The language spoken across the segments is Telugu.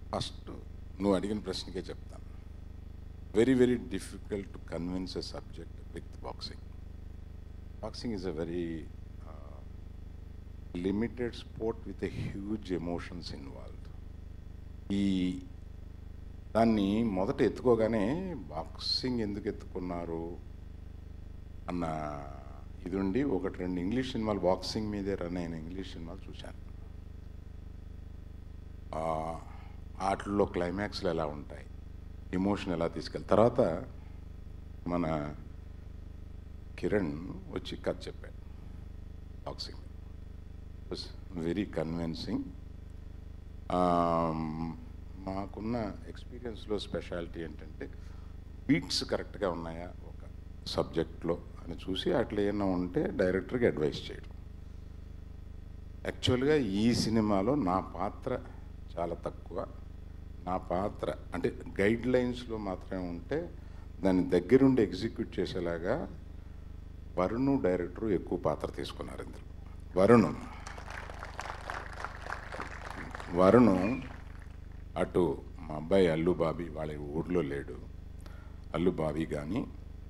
ఫస్ట్ నువ్వు అడిగిన ప్రశ్నకే చెప్తాను very very difficult to convince a subject with boxing boxing is a very limited sport with a huge emotions involved ఈ దాన్ని మొదట ఎత్తుకోగానే బాక్సింగ్ ఎందుకు ఎత్తుకున్నారు అన్న ఇది ఉండి ఒకటి రెండు ఇంగ్లీష్ సినిమాలు బాక్సింగ్ మీదే రన్ అయిన ఇంగ్లీష్ సినిమాలు చూశాను ఆ, వాటిల్లో క్లైమాక్స్లు ఎలా ఉంటాయి ఎమోషన్ ఎలా తీసుకెళ్ళి తర్వాత మన కిరణ్ వచ్చి కథ చెప్పాడు బాక్సింగ్ వాస్ వెరీ కన్విన్సింగ్ మాకున్న ఎక్స్పీరియన్స్లో స్పెషాలిటీ ఏంటంటే బీట్స్ కరెక్ట్గా ఉన్నాయా ఒక సబ్జెక్ట్లో అని చూసి అట్లా ఏమైనా ఉంటే డైరెక్టర్కి అడ్వైస్ చేయడం యాక్చువల్గా ఈ సినిమాలో నా పాత్ర చాలా తక్కువ నా పాత్ర అంటే గైడ్ లైన్స్లో మాత్రమే ఉంటే దాన్ని దగ్గరుండి ఎగ్జిక్యూట్ చేసేలాగా వరుణ్ డైరెక్టరు ఎక్కువ పాత్ర తీసుకున్నారు ఇందులో వరుణ్ వరుణ్ అటు మా అబ్బాయి అల్లు బాబీ వాళ్ళ ఊర్లో లేడు అల్లు బాబీ కానీ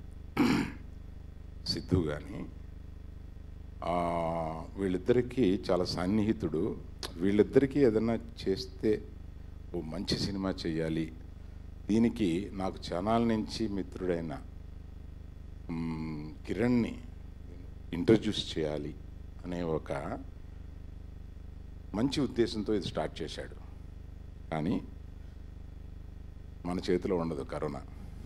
సిద్ధు కానీ ఆ, వీళ్ళిద్దరికీ చాలా సన్నిహితుడు వీళ్ళిద్దరికీ ఏదైనా చేస్తే ఓ మంచి సినిమా చేయాలి దీనికి నాకు ఛానల్ నుంచి మిత్రుడైన మ్, కిరణ్ని ఇంట్రడ్యూస్ చేయాలి అనే ఒక మంచి ఉద్దేశంతో ఇది స్టార్ట్ చేశాడు కానీ మన చేతిలో ఉండదు కరోనా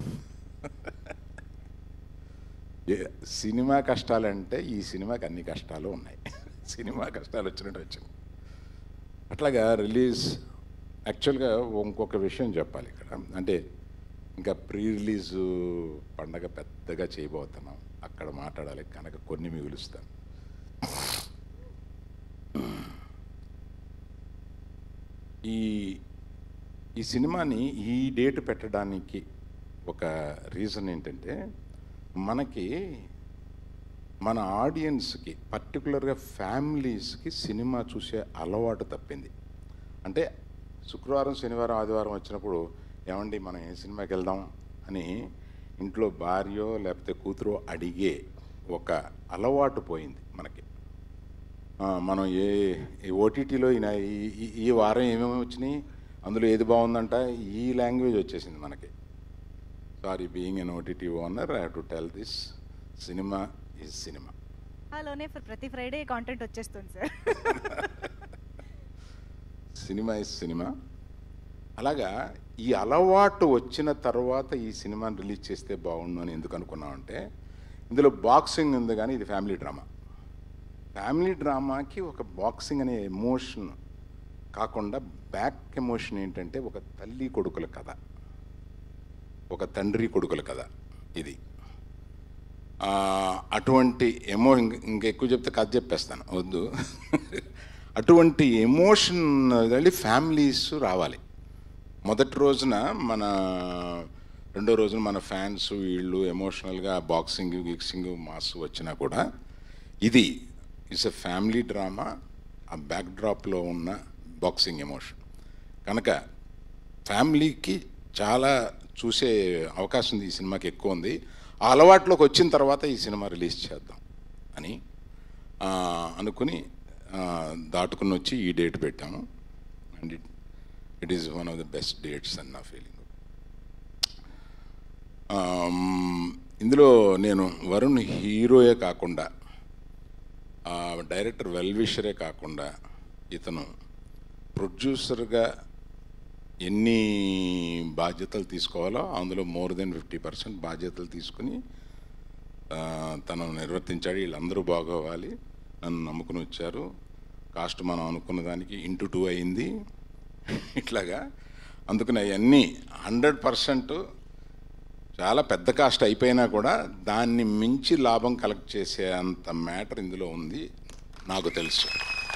ఏ- సినిమా కష్టాలంటే ఈ సినిమాకి అన్ని కష్టాలు ఉన్నాయి సినిమా కష్టాలు వచ్చినట్టు వచ్చింది అట్లాగా రిలీజ్ యాక్చువల్గా ఇంకొక విషయం చెప్పాలి ఇక్కడ అంటే ఇంకా ప్రీ రిలీజ్ పండగ పెద్దగా చేయబోతున్నాం అక్కడ మాట్లాడాలి కనుక కొన్ని మిగులుస్తాను ఈ ఈ సినిమాని ఈ డేట్ పెట్టడానికి ఒక రీజన్ ఏంటంటే మనకి మన ఆడియన్స్కి పర్టికులర్గా ఫ్యామిలీస్కి సినిమా చూసే అలవాటు తప్పింది అంటే శుక్రవారం శనివారం ఆదివారం వచ్చినప్పుడు ఏమండి మనం ఏ సినిమాకి వెళ్దాం అని ఇంట్లో భార్యో లేకపోతే కూతురో అడిగే ఒక అలవాటు పోయింది మనకి ఆ, మనం ఏ ఓటీటీలో ఈ ఈ వారం ఏమేమి వచ్చినాయి అందులో ఏది బాగుందంట ఈ లాంగ్వేజ్ వచ్చేసింది మనకి sorry being an OTT owner I to tell this cinema is cinema హలోనే ప్రతి ఫ్రైడే కాంటెంట్ వచ్చేస్తుంది సార్ సినిమా ఇస్ సినిమా అలాగా ఈ అలవాటు వచ్చిన తర్వాత ఈ సినిమాని రిలీజ్ చేస్తే బాగుండు అని ఎందుకు అనుకున్నామంటే ఇందులో బాక్సింగ్ ఉంది కానీ ఇది ఫ్యామిలీ డ్రామా ఫ్యామిలీ డ్రామాకి ఒక బాక్సింగ్ అనే ఎమోషన్ కాకుండా బ్యాక్ ఎమోషన్ ఏంటంటే ఒక తల్లి కొడుకుల కథ ఒక తండ్రి కొడుకుల కథ ఇది ఆ, అటువంటి ఎమో ఇంక- ఇంకా ఎక్కువ చెప్తే కథ చెప్పేస్తాను వద్దు అటువంటి ఎమోషన్ వెళ్ళి ఫ్యామిలీస్ రావాలి మొదటి రోజున మన రెండో రోజున మన ఫ్యాన్స్ వీళ్ళు ఎమోషనల్గా బాక్సింగ్ గిక్సింగ్ మాస్ వచ్చినా కూడా ఇది ఇట్స్ ఎ ఫ్యామిలీ డ్రామా ఆ బ్యాక్ డ్రాప్లో ఉన్న బాక్సింగ్ ఎమోషన్ కనుక ఫ్యామిలీకి చాలా చూసే అవకాశం ఉంది ఈ సినిమాకి ఎక్కువ ఉంది ఆ అలవాట్లోకి వచ్చిన తర్వాత ఈ సినిమా రిలీజ్ చేద్దాం అని ఆ, అనుకుని ఆ, దాటుకుని వచ్చి ఈ డేట్ పెట్టాము and it it is one of the best dates అని నా ఫీలింగ్ ఇందులో నేను వరుణ్ హీరోయే కాకుండా ఆ, డైరెక్టర్ వెల్విషరే కాకుండా ఇతను ప్రొడ్యూసర్గా ఎన్ని బాధ్యతలు తీసుకోవాలో అందులో మోర్ దెన్ ఫిఫ్టీ పర్సెంట్ బాధ్యతలు తీసుకుని ఆ, తను నిర్వర్తించాడు వీళ్ళందరూ బాగోవాలి నన్ను నమ్ముకుని వచ్చారు కాస్ట్ మనం అనుకున్న దానికి ఇంటూ టూ అయింది ఇట్లాగా అందుకని అవన్నీ హండ్రెడ్ పర్సెంట్ చాలా పెద్ద కాస్ట్ అయిపోయినా కూడా దాన్ని మించి లాభం కలెక్ట్ చేసే అంత మ్యాటర్ ఇందులో ఉంది నాకు తెలుసు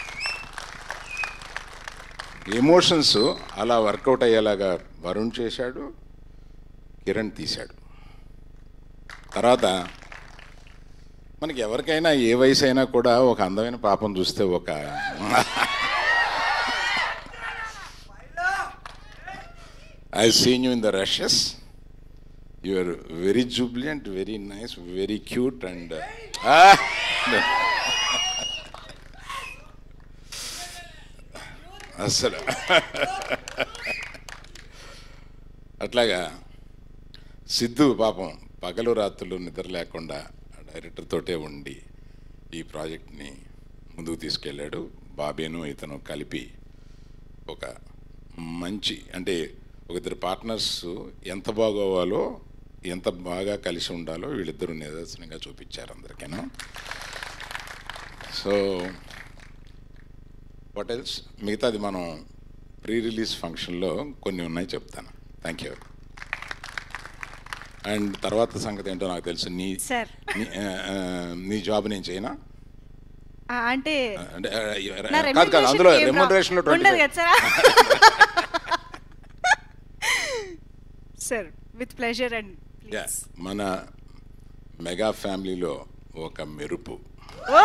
ఎమోషన్స్ అలా వర్కౌట్ అయ్యేలాగా వరుణ్ చేశాడు కిరణ్ తీశాడు తర్వాత మనకి ఎవరికైనా ఏ వయసు అయినా కూడా ఒక అందమైన పాపం చూస్తే ఒక I seen you in the rushes you are very jubilant very nice very cute and అసలు అట్లాగా సిద్ధు పాపం పగలు రాత్రులు నిద్ర లేకుండా డైరెక్టర్ తోటే ఉండి ఈ ప్రాజెక్ట్ని ముందుకు తీసుకెళ్ళాడు బాబేను ఇతను కలిపి ఒక మంచి అంటే ఒక ఇద్దరు పార్ట్నర్స్ ఎంత బాగోవాలో ఎంత బాగా కలిసి ఉండాలో వీళ్ళిద్దరూ నిదర్శనంగా చూపించారు అందరికీను సో వాట్ ఎల్స్ మిగతాది మనం ప్రీ రిలీజ్ ఫంక్షన్లో కొన్ని ఉన్నాయి చెప్తాను థ్యాంక్ యూ అండ్ తర్వాత సంగతి ఏంటో నాకు తెలుసు నీ సార్ నీ- ఆ, ఆ, నీ జాబ్ నేను చేయనా ఆ, అంటే అంటే ఆ, నా కాదు కాదు అందులో remuneration ఏం రా- రెమ్యూనరేషన్లో ట్వంటీ ఉండదు కదా sir sir with pleasure and మన మెగా ఫ్యామిలీలో ఒక మెరుపు ఓ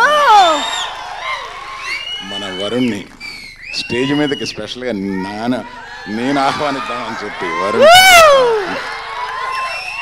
మన వరుణ్ణి స్టేజ్ మీదకి స్పెషల్గా నాన్న నేను ఆహ్వానిద్దామని చెప్పి వరుణ్